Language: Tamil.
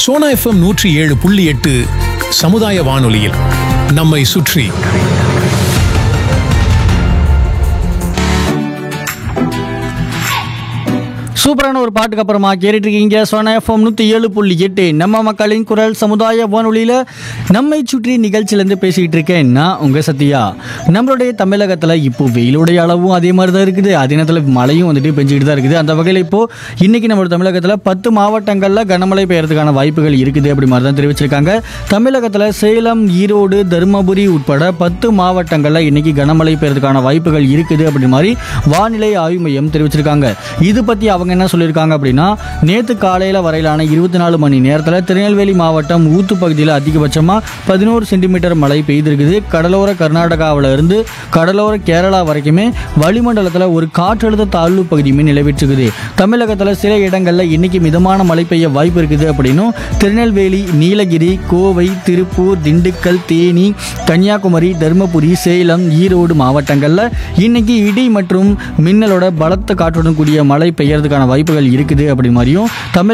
சோனா எஃப்எம் நூற்றி ஏழு புள்ளி எட்டு சமுதாய வானொலியில் நம்மை சுற்றி சூப்பரான ஒரு பாட்டுக்கு அப்புறமா கேட்டுட்டு இருக்கீங்க சோனா எஃப்எம் நூற்றி ஏழு புள்ளி எட்டு நம்ம மக்களின் குரல் சமுதாய வானொலியில் நம்மை சுற்றி நிகழ்ச்சியிலேருந்து பேசிக்கிட்டு இருக்கேன் நான் உங்கள் சத்யா நம்மளுடைய தமிழகத்தில் இப்போ வெயிலுடைய அளவும் அதே மாதிரி தான் இருக்குது அதே நேரத்தில் மழையும் வந்துட்டு பெஞ்சிக்கிட்டு தான் இருக்குது அந்த வகையில் இப்போது இன்றைக்கி நம்மளோட தமிழகத்தில் பத்து மாவட்டங்களில் கனமழை பெய்யறதுக்கான வாய்ப்புகள் இருக்குது அப்படி மாதிரி தான் தெரிவிச்சிருக்காங்க தமிழகத்தில் சேலம் ஈரோடு தருமபுரி உட்பட பத்து மாவட்டங்களில் இன்னைக்கு கனமழை பெய்யறதுக்கான வாய்ப்புகள் இருக்குது அப்படி மாதிரி வானிலை ஆய்வு மையம் தெரிவிச்சிருக்காங்க இது பற்றி அவங்க என்ன சொல்லியிருக்காங்க அப்படின்னா நேற்று காலையில் வரையிலான இருபத்தி நாலு மணி நேரத்தில் திருநெல்வேலி மாவட்டம் ஊத்து பகுதியில் அதிகபட்சமாக பதினோரு சென்டிமீட்டர் மழை பெய்திருக்குது கடலோர கர்நாடகாவில் இருந்து கடலோர கேரளா வரைக்குமே வளிமண்டலத்தில் ஒரு காற்றழுத்த தாழ்வு பகுதியுமே நிலவிட்டிருக்குது தமிழகத்தில் சில இடங்களில் இன்னைக்கு மிதமான மழை பெய்ய வாய்ப்பு இருக்குது அப்படின்னும் திருநெல்வேலி நீலகிரி கோவை திருப்பூர் திண்டுக்கல் தேனி கன்னியாகுமரி தருமபுரி சேலம் ஈரோடு மாவட்டங்களில் இன்னைக்கு இடி மற்றும் மின்னலோட பலத்த காற்றுடன் கூடிய மழை பெய்யறதுக்கான வாய்ப்புகள் இருக்குது அப்படி மாதிரியும் தமிழ்